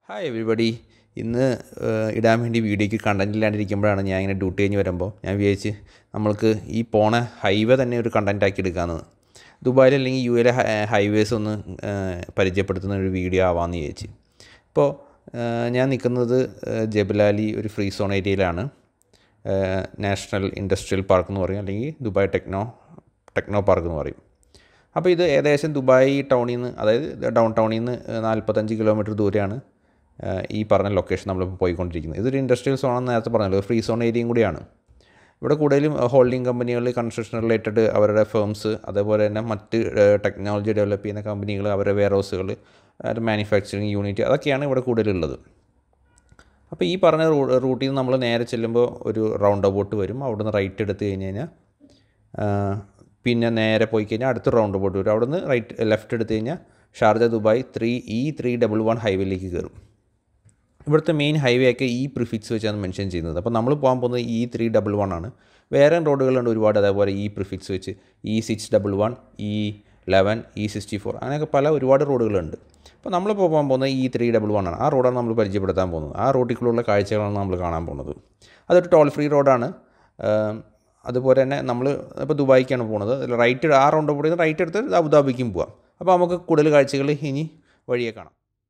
hi everybody ഇന്ന് ഏഹ്, ഇടാൻ വേണ്ടി വീഡിയോയ്ക്ക് കണ്ടൻറ് ഇല്ലാണ്ടിരിക്കുമ്പോഴാണ് ഞാൻ ഇങ്ങനെ ഡ്യൂട്ടി കഴിഞ്ഞ് വരുമ്പോൾ ഞാൻ വിചാരിച്ച് നമ്മൾക്ക് ഈ പോണ ഹൈവേ തന്നെ ഒരു കണ്ടൻറ് ആക്കി എടുക്കാമെന്ന് ദുബായിൽ അല്ലെങ്കിൽ യു എയിലെ ഹൈവേസ് ഒന്ന് ഏഹ്, പരിചയപ്പെടുത്തുന്ന ഒരു വീഡിയോ ആവാമെന്ന് വിചാരിച്ച് ഇപ്പോൾ ഏഹ്, ഞാൻ നിൽക്കുന്നത് ഏഹ്, ജബലാലി ഒരു ഫ്രീ സോൺ ഏരിയയിലാണ് ഏഹ്, നാഷണൽ ഇൻഡസ്ട്രിയൽ പാർക്ക് എന്ന് പറയും അല്ലെങ്കിൽ ദുബായ് ടെക്നോ ടെക്നോ പാർക്ക് എന്ന് പറയും അപ്പോൾ ഇത് ഏകദേശം ദുബായ് ടൗണിൽ നിന്ന് അതായത് ഡൗൺ ടൗണിൽ നിന്ന് നാൽപ്പത്തഞ്ച് കിലോമീറ്റർ ദൂരെയാണ് ഏഹ്, ഈ പറഞ്ഞ ലൊക്കേഷൻ നമ്മളിപ്പോൾ പോയിക്കൊണ്ടിരിക്കുന്നത് ഇതൊരു ഇൻഡസ്ട്രിയൽ സോണെന്ന് നേരത്തെ പറഞ്ഞല്ലോ ഫ്രീ സോൺ ഏരിയയും കൂടിയാണ് ഇവിടെ കൂടുതലും ഹോൾഡിംഗ് കമ്പനികൾ കൺസ്ട്രക്ഷൻ റിലേറ്റഡ് അവരുടെ ഫേംസ് അതേപോലെ തന്നെ മറ്റ് ടെക്നോളജി ഡെവലപ്പ് ചെയ്യുന്ന കമ്പനികൾ അവരുടെ വെയർ ഹൗസുകൾ മാനുഫാക്ചറിങ് യൂണിറ്റ് അതൊക്കെയാണ് ഇവിടെ കൂടുതലുള്ളത് അപ്പോൾ ഈ പറഞ്ഞ റൂ റൂട്ടിൽ നിന്ന് നമ്മൾ നേരെ ചെല്ലുമ്പോൾ ഒരു റൗണ്ട് അബൌട്ട് വരും അവിടുന്ന് റൈറ്റ് എടുത്ത് കഴിഞ്ഞ് കഴിഞ്ഞാൽ ആ, പിന്നെ നേരെ പോയി കഴിഞ്ഞാൽ അടുത്ത റൗണ്ട് അബൌട്ട് വരും അവിടുന്ന് റൈറ്റ് ലെഫ്റ്റ് എടുത്ത് കഴിഞ്ഞാൽ Sharjah Dubai three E three double one ഹൈവേയിലേക്ക് കയറും ഇവിടുത്തെ മെയിൻ ഹൈവേ ഒക്കെ ഈ പ്രിഫിക്സ് വെച്ചാണ് മെൻഷൻ ചെയ്യുന്നത് അപ്പോൾ നമ്മൾ പോകാൻ പോകുന്നത് ഇ ത്രീ ഡബിൾ വൺ ആണ് വേറെ റോഡുകളുണ്ട് ഒരുപാട് അതേപോലെ ഈ പ്രിഫിക്സ് വെച്ച് E six double one E eleven E sixty four അങ്ങനെയൊക്കെ പല ഒരുപാട് റോഡുകളുണ്ട് അപ്പോൾ നമ്മളിപ്പോൾ പോകാൻ പോകുന്നത് ഇ ത്രീ ഡബിൾ വൺ ആണ് ആ റോഡാണ് നമ്മൾ പരിചയപ്പെടുത്താൻ പോകുന്നത് ആ റോഡിലുള്ള കാഴ്ചകളാണ് നമ്മൾ കാണാൻ പോകുന്നത് അതൊരു ടോൾ ഫ്രീ റോഡാണ് ആം, അതുപോലെ തന്നെ നമ്മൾ ഇപ്പോൾ ദുബായിക്കാണ് പോകുന്നത് റൈറ്റ് ആ റൗണ്ട് കൂടി റൈറ്റ് എടുത്ത് അബുദാബിക്കും പോകാം അപ്പോൾ നമുക്ക് കൂടുതൽ കാഴ്ചകൾ ഇനി വഴിയെ കാണാം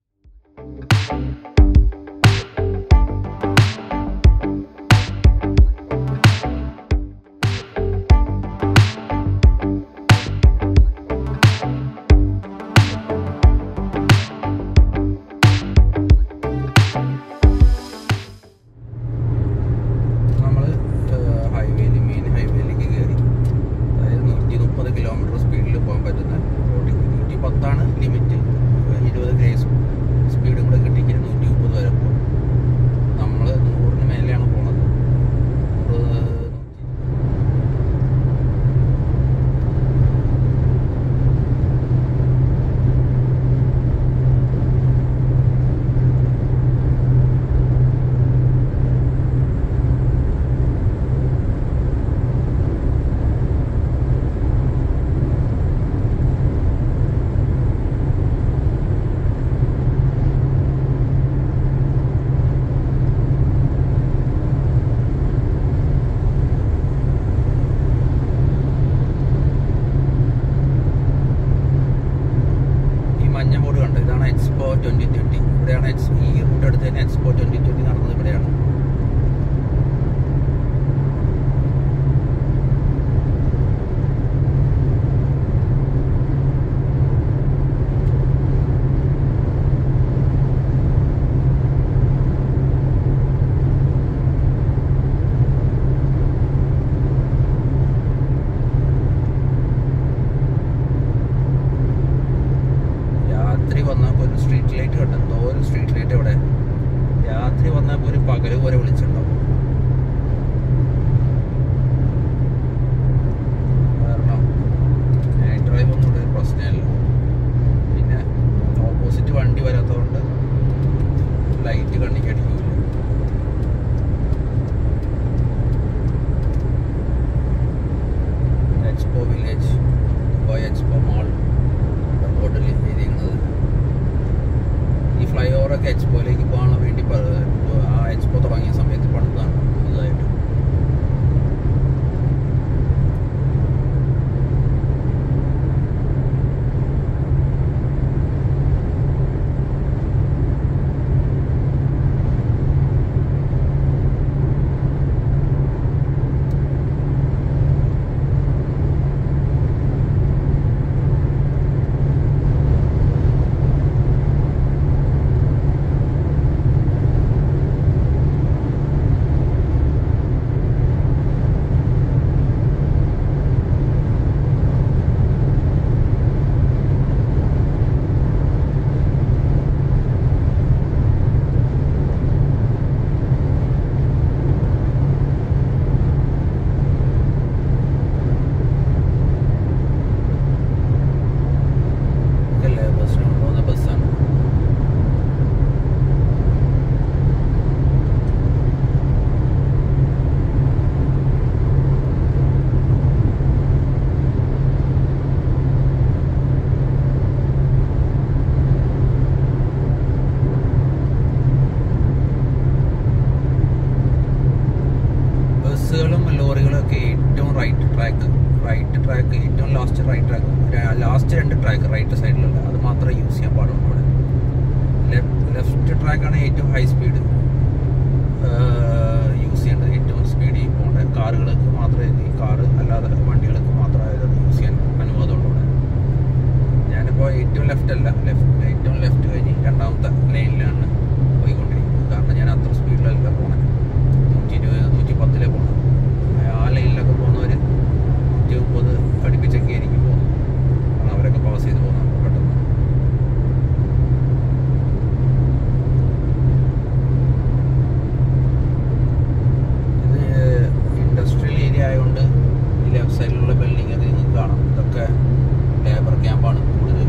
നമ്മൾ ഹൈവേയിൽ മെയിൻ ഹൈവേയിലേക്ക് കയറി അതായത് നൂറ്റി മുപ്പത് കിലോമീറ്റർ സ്പീഡിൽ പോകാൻ പറ്റുന്ന റോഡിൽ നൂറ്റി പത്താണ് ലിമിറ്റ് ഇരുപത് ഗ്രേസ് സ്പീഡും കൂടെ കിട്ടിക്കഴിഞ്ഞാൽ നൂറ്റി മുപ്പത് വരെ പോകും നമ്മൾ നൂറിന് മേലെയാണ് പോണത് നൂറ് ഈ മഞ്ഞ ബോർഡ് കണ്ടോ ഇതാണ് എക്സ്പോ ട്വന്റി ട്വന്റി ഇവിടെയാണ് എക്സ് ഈ റൂട്ട് എടുത്ത് തന്നെ എക്സ്പോ ട്വന്റി ട്വന്റി നടന്നത് ഇവിടെയാണ് രാത്രി വന്നപ്പോൾ ഒരു സ്ട്രീറ്റ് ലൈറ്റ് കണ്ടു എന്തോ ഒരു സ്ട്രീറ്റ് ലൈറ്റ് ഇവിടെ രാത്രി വന്നപ്പോൾ ഒരു പകല് പോലെ സൈഡിലുള്ള അത് മാത്രമേ യൂസ് ചെയ്യാൻ പാടുള്ളൂ ഇവിടെ ലെഫ്റ്റ് ട്രാക്കാണ് ഏറ്റവും ഹൈ സ്പീഡ് യൂസ് ചെയ്യേണ്ടത് ഏറ്റവും സ്പീഡിൽ പോകേണ്ട കാറുകൾക്ക് മാത്രമേ ഈ കാറ് അല്ലാതെ വണ്ടികൾക്ക് മാത്രമേ അത് യൂസ് ചെയ്യാൻ അനുവാദമുള്ളൂ ഇവിടെ ഞാനിപ്പോൾ ഏറ്റവും ലെഫ്റ്റ് അല്ല ലെഫ്റ്റ് ഏറ്റവും ലെഫ്റ്റ് കഴിഞ്ഞ് രണ്ടാമത്തെ ലൈനിലാണ് പോയിക്കൊണ്ടിരിക്കുന്നത് കാരണം ഞാൻ അത്ര സ്പീഡിലല്ല പോണത് നൂറ്റി ഇരുപത് നൂറ്റി പത്തിലേ പോകണം ആ ലൈനിലൊക്കെ പോകുന്നവർ നൂറ്റി മുപ്പത് അടുപ്പിച്ചൊക്കെ ആയിരിക്കും പോകുന്നത് കാരണം അവരൊക്കെ പാസ് ചെയ്ത് പോകുന്നത് പെട്ടെന്ന് ഇത് ഇൻഡസ്ട്രിയൽ ഏരിയ ആയതുകൊണ്ട് ഈ ലെഫ്റ്റ് സൈഡിലുള്ള ബിൽഡിംഗ് അത് നിങ്ങൾക്ക് കാണാം ഇതൊക്കെ ലേബർ ക്യാമ്പാണ് കൂടുതലും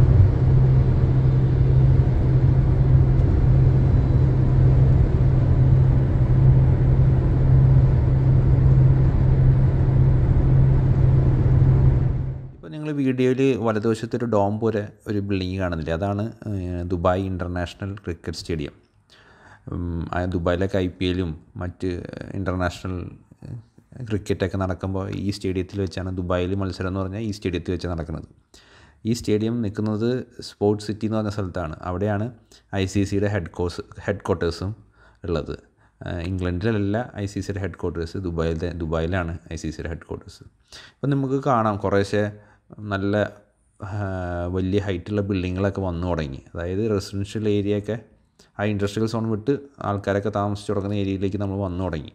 ഇപ്പോൾ നിങ്ങൾ വീഡിയോയിൽ വലതുവശത്ത് ഒരു ഡോം പോലെ ഒരു ബിൽഡിംഗ് കാണുന്നില്ലേ അതാണ് ഏഹ്, ദുബായ് ഇൻ്റർനാഷണൽ ക്രിക്കറ്റ് സ്റ്റേഡിയം ഉം, ആ ദുബായിലൊക്കെ ഐ പി എല്ലും മറ്റ് ഇൻ്റർനാഷണൽ ക്രിക്കറ്റൊക്കെ നടക്കുമ്പോൾ ഈ സ്റ്റേഡിയത്തിൽ വെച്ചാണ് ദുബായിൽ മത്സരം എന്ന് പറഞ്ഞാൽ ഈ സ്റ്റേഡിയത്തിൽ വെച്ച് നടക്കുന്നത് ഈ സ്റ്റേഡിയം നിൽക്കുന്നത് സ്പോർട്സ് സിറ്റി എന്ന് പറഞ്ഞ സ്ഥലത്താണ് അവിടെയാണ് ഐ സി സിയുടെ ഹെഡ് കോഴ്സ് ഹെഡ് ക്വാർട്ടേഴ്സും ഉള്ളത് ഏഹ് ഇംഗ്ലണ്ടിലല്ല ഐ സി സിയുടെ ഹെഡ് ക്വാർട്ടേഴ്സ് ദുബായിലെ ദുബായിലാണ് ഐ സി സിയുടെ ഹെഡ് ക്വാർട്ടേഴ്സ് ഇപ്പം നമുക്ക് കാണാം കുറേശ്ശെ നല്ല ആ, വലിയ ഹൈറ്റുള്ള ബിൽഡിങ്ങുകളൊക്കെ വന്നു തുടങ്ങി അതായത് റെസിഡൻഷ്യൽ ഏരിയയൊക്കെ ആ ഇൻഡസ്ട്രിയൽ സോൺ വിട്ട് ആൾക്കാരൊക്കെ താമസിച്ച് തുടങ്ങുന്ന ഏരിയയിലേക്ക് നമ്മൾ വന്നു തുടങ്ങി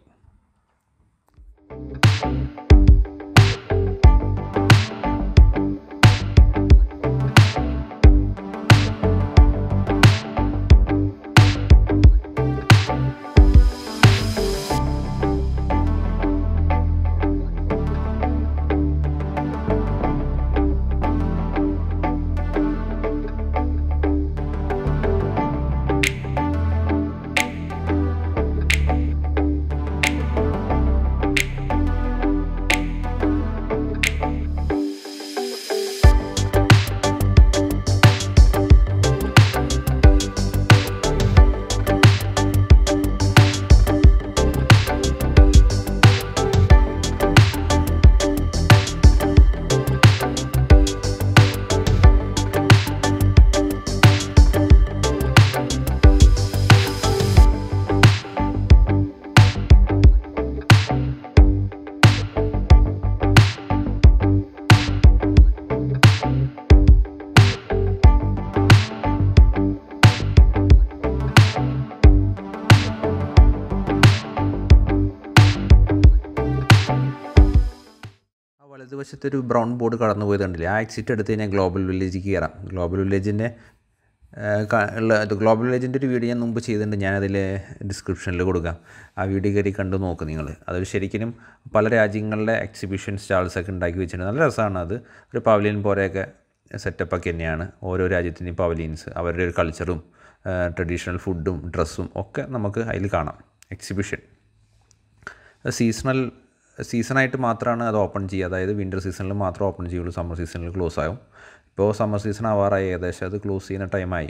ആ വലതുവശത്ത് ഒരു ബ്രൗൺ ബോർഡ് കടന്നു പോയത് കണ്ടില്ലേ ആ എക്സിറ്റ് എടുത്ത് കഴിഞ്ഞാൽ ഗ്ലോബൽ വില്ലേജിലേക്ക് കയറാം ഗ്ലോബൽ വില്ലേജിൻ്റെ ഉള്ള ഇത് ഗ്ലോബൽ വില്ലേജിൻ്റെ ഒരു വീഡിയോ ഞാൻ മുമ്പ് ചെയ്തിട്ടുണ്ട് ഞാനതിൽ ഡിസ്ക്രിപ്ഷനിൽ കൊടുക്കാം ആ വീഡിയോ കയറി കണ്ടു നോക്ക് നിങ്ങൾ അത് ശരിക്കും പല രാജ്യങ്ങളുടെ എക്സിബിഷൻ സ്റ്റാൾസൊക്കെ ഉണ്ടാക്കി വെച്ചിട്ടുണ്ട് നല്ല രസമാണ് അത് ഒരു പവലിയൻ പോലെയൊക്കെ സെറ്റപ്പൊക്കെ തന്നെയാണ് ഓരോ രാജ്യത്തിൻ്റെയും പവലിയൻസ് അവരുടെ ഒരു കൾച്ചറും ട്രഡീഷണൽ ഫുഡും ഡ്രസ്സും ഒക്കെ നമുക്ക് അതിൽ കാണാം എക്സിബിഷൻ സീസണൽ സീസണായിട്ട് മാത്രമാണ് അത് ഓപ്പൺ ചെയ്യുക അതായത് വിൻ്റർ സീസണിൽ മാത്രം ഓപ്പൺ ചെയ്യുള്ളൂ സമ്മർ സീസണിൽ ക്ലോസ് ആവും ഇപ്പോൾ സമ്മർ സീസൺ ആവാറായി ഏകദേശം അത് ക്ലോസ് ചെയ്യുന്ന ടൈമായി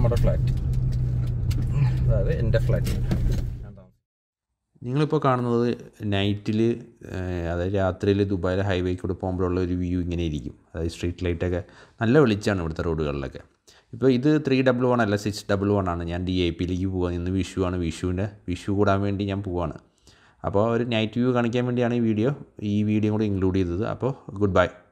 നമ്മുടെ ഫ്ലാറ്റ് അതായത് എൻ്റെ ഫ്ലാറ്റ് നിങ്ങളിപ്പോൾ കാണുന്നത് നൈറ്റിൽ അതായത് രാത്രിയിൽ ദുബായിലെ ഹൈവേ കൂടെ പോകുമ്പോഴുള്ള ഒരു വ്യൂ ഇങ്ങനെ ഇരിക്കും അതായത് സ്ട്രീറ്റ് ലൈറ്റൊക്കെ നല്ല വെളിച്ചമാണ് ഇവിടുത്തെ റോഡുകളിലൊക്കെ ഇപ്പോൾ ഇത് ത്രീ ഡബിൾ വൺ അല്ല സിക്സ് ഡബിൾ വൺ ആണ് ഞാൻ ഡി ഐ പിയിലേക്ക് പോകാൻ ഇന്ന് വിഷു ആണ് വിഷുവിൻ്റെ വിഷു കൂടാൻ വേണ്ടി ഞാൻ പോവാണ് അപ്പോൾ ഒരു നൈറ്റ് വ്യൂ കാണിക്കാൻ വേണ്ടിയാണ് ഈ വീഡിയോ ഈ വീഡിയോ കൂടി ഇൻക്ലൂഡ് ചെയ്തത് അപ്പോൾ ഗുഡ് ബൈ